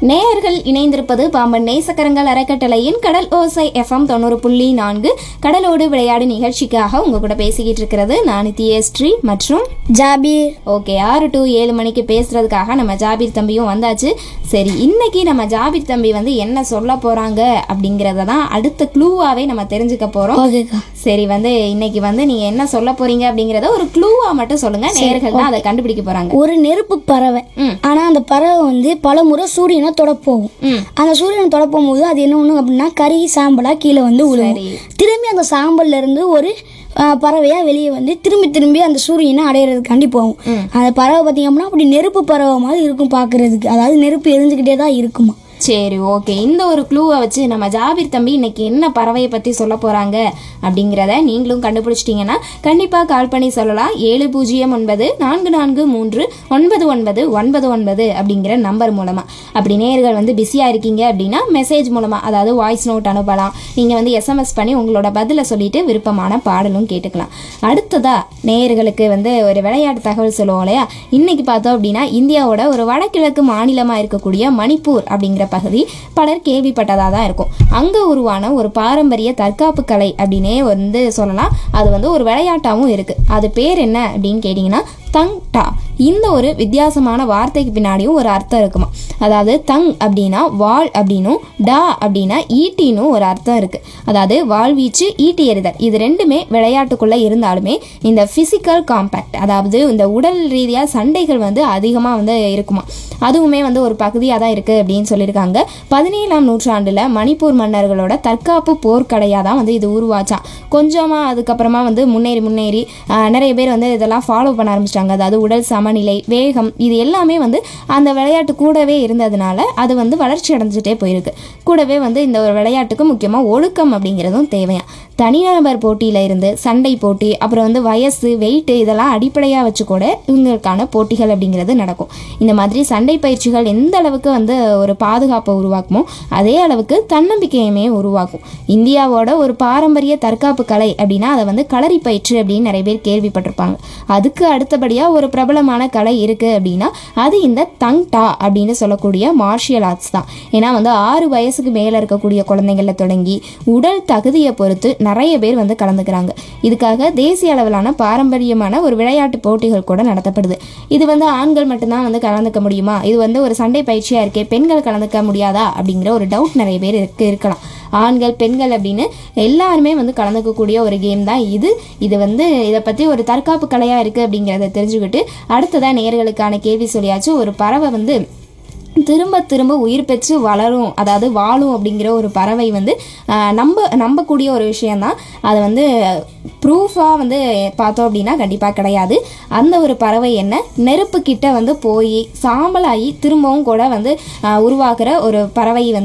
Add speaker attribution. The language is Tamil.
Speaker 1: நேயர்கள் இணைந்திருப்பது பாம்பன் நேசக்கரங்கள் அறக்கட்டளையின் கடல் ஓசை எஃப்எம் தொண்ணூறு புள்ளி நான்கு கடலோடு விளையாடு நிகழ்ச்சிக்காக உங்க கூட பேசிக்கிட்டு இருக்கிறது நான் ஸ்ரீ மற்றும்
Speaker 2: ஜாபீர்
Speaker 1: ஓகே ஆறு டு ஏழு மணிக்கு பேசுறதுக்காக நம்ம ஜாபீர் தம்பியும் வந்தாச்சு சரி இன்னைக்கு நம்ம ஜாபீர் தம்பி வந்து என்ன சொல்ல போறாங்க அப்படிங்கறத தான் அடுத்த க்ளூவாவே நம்ம தெரிஞ்சுக்க போறோம்
Speaker 2: ஓகேக்கா
Speaker 1: சரி வந்து இன்னைக்கு வந்து நீங்க என்ன சொல்ல போறீங்க அப்படிங்கறத ஒரு க்ளூவா மட்டும் சொல்லுங்க நேயர்கள் தான் அதை கண்டுபிடிக்க போறாங்க
Speaker 2: ஒரு நெருப்பு பறவை
Speaker 1: ம்.
Speaker 2: ஆனா அந்த பறவை வந்து பல முறை சூரியனை தொட போகும்
Speaker 1: ம்
Speaker 2: அந்த சூரியனை தொட போகும்போது அது என்ன ஒண்ணு அப்படின்னா கறி சாம்பலா கீழே வந்து விழுவும்
Speaker 1: சரி.
Speaker 2: திரும்பி அந்த சாம்பல்ல இருந்து ஒரு ஆ, பறவையா வெளியே வந்து திரும்பி திரும்பி அந்த சூரியனை அடையிறதுக்காண்டி போகும் அந்த பறவை பார்த்தீங்க அப்படின்னா அப்படி நெருப்பு பறவை மாதிரி இருக்கும் பார்க்கிறதுக்கு அதாவது நெருப்பு எரிஞ்சுக்கிட்டே தான் இருக்குமா
Speaker 1: சரி ஓகே இந்த ஒரு க்ளூவை வச்சு நம்ம ஜாபீர் தம்பி இன்னைக்கு என்ன பறவையை பற்றி சொல்ல போகிறாங்க அப்படிங்கிறத நீங்களும் கண்டுபிடிச்சிட்டிங்கன்னா கண்டிப்பாக கால் பண்ணி சொல்லலாம் ஏழு பூஜ்ஜியம் ஒன்பது நான்கு நான்கு மூன்று ஒன்பது ஒன்பது ஒன்பது ஒன்பது அப்படிங்கிற நம்பர் மூலமாக அப்படி நேயர்கள் வந்து பிஸியாக இருக்கீங்க அப்படின்னா மெசேஜ் மூலமாக அதாவது வாய்ஸ் நோட் அனுப்பலாம் நீங்கள் வந்து எஸ்எம்எஸ் பண்ணி உங்களோட பதிலை சொல்லிட்டு விருப்பமான பாடலும் கேட்டுக்கலாம் அடுத்ததா நேயர்களுக்கு வந்து ஒரு விளையாட்டு தகவல் சொல்லுவோம் இல்லையா இன்னைக்கு பார்த்தோம் அப்படின்னா இந்தியாவோட ஒரு வடகிழக்கு மாநிலமாக இருக்கக்கூடிய மணிப்பூர் அப்படிங்கிற பகுதி பலர் கேள்விப்பட்டதாக தான் இருக்கும் அங்கே உருவான ஒரு பாரம்பரிய தற்காப்பு கலை அப்படின்னே வந்து சொல்லலாம் அது வந்து ஒரு விளையாட்டாகவும் இருக்குது அது பேர் என்ன அப்படின்னு கேட்டிங்கன்னா தங் டா இந்த ஒரு வித்தியாசமான வார்த்தைக்கு பின்னாடியும் ஒரு அர்த்தம் இருக்குமா அதாவது தங் அப்படின்னா வாள் அப்படின்னும் டா அப்படின்னா ஈட்டினும் ஒரு அர்த்தம் இருக்கு அதாவது வாழ்வீச்சு ஈட்டி எறிதல் இது ரெண்டுமே விளையாட்டுக்குள்ள இருந்தாலுமே இந்த பிசிக்கல் காம்பேக்ட் அதாவது இந்த உடல் ரீதியாக சண்டைகள் வந்து அதிகமாக வந்து இருக்குமா அதுவுமே வந்து ஒரு பகுதியாக தான் இருக்குது அப்படின்னு சொல்லியிருக்காங்க பதினேழாம் நூற்றாண்டில் மணிப்பூர் மன்னர்களோட தற்காப்பு போர்க்கடையாக தான் வந்து இது உருவாச்சான் கொஞ்சமாக அதுக்கப்புறமா வந்து முன்னேறி முன்னேறி ஆஹ், நிறைய பேர் வந்து இதெல்லாம் ஃபாலோ பண்ண ஆரம்பிச்சிட்டாங்க அதாவது உடல் சமநிலை வேகம் இது எல்லாமே வந்து அந்த விளையாட்டு கூடவே இருந்ததுனால அது வந்து வளர்ச்சி அடைஞ்சிட்டே போயிருக்கு கூடவே வந்து இந்த ஒரு விளையாட்டுக்கு முக்கியமாக ஒழுக்கம் அப்படிங்கிறதும் தேவையா தனிநபர் போட்டியில இருந்து சண்டை போட்டி அப்புறம் வந்து வயசு வெயிட்டு இதெல்லாம் அடிப்படையாக வச்சு கூட இவங்களுக்கான போட்டிகள் அப்படிங்கிறது நடக்கும் இந்த மாதிரி சண்டை பயிற்சிகள் எந்த அளவுக்கு வந்து ஒரு பாதுகாப்பை உருவாக்குமோ அதே அளவுக்கு தன்னம்பிக்கையுமே உருவாக்கும் இந்தியாவோட ஒரு பாரம்பரிய தற்காப்பு கலை அப்படின்னா அதை வந்து களரி பயிற்று அப்படின்னு நிறைய பேர் கேள்விப்பட்டிருப்பாங்க அதுக்கு அடுத்தபடியாக ஒரு பிரபலமான கலை இருக்குது அப்படின்னா அது இந்த தங் டா அப்படின்னு சொல்லக்கூடிய மார்ஷியல் ஆர்ட்ஸ் தான் ஏன்னா வந்து ஆறு வயசுக்கு மேலே இருக்கக்கூடிய குழந்தைங்கள தொடங்கி உடல் தகுதியை பொறுத்து நிறைய பேர் வந்து கலந்துக்கிறாங்க இதுக்காக தேசிய அளவிலான பாரம்பரியமான ஒரு விளையாட்டு போட்டிகள் கூட நடத்தப்படுது இது வந்து ஆண்கள் மட்டும்தான் வந்து கலந்துக்க முடியுமா இது வந்து ஒரு சண்டை பயிற்சியாக இருக்கே பெண்கள் கலந்துக்க முடியாதா அப்படிங்கிற ஒரு டவுட் நிறைய பேர் இருக்கு இருக்கலாம் ஆண்கள் பெண்கள் அப்படின்னு எல்லாருமே வந்து கலந்துக்கக்கூடிய ஒரு கேம் தான் இது இது வந்து இதை பற்றி ஒரு தற்காப்பு கலையாக இருக்குது அப்படிங்கிறத தெரிஞ்சுக்கிட்டு அடுத்ததான் நேர்களுக்கான கேள்வி சொல்லியாச்சு ஒரு பறவை வந்து திரும்ப திரும்ப உயிர் பெற்று வளரும் அதாவது வாழும் அப்படிங்கிற ஒரு பறவை வந்து ஆஹ், நம்ப நம்பக்கூடிய ஒரு விஷயந்தான் அதை வந்து ப்ரூஃபாக வந்து பார்த்தோம் அப்படின்னா கண்டிப்பாக கிடையாது அந்த ஒரு பறவை என்ன நெருப்பு கிட்ட வந்து போய் சாம்பலாகி திரும்பவும் கூட வந்து ஆஹ், உருவாக்குற ஒரு பறவை வந்து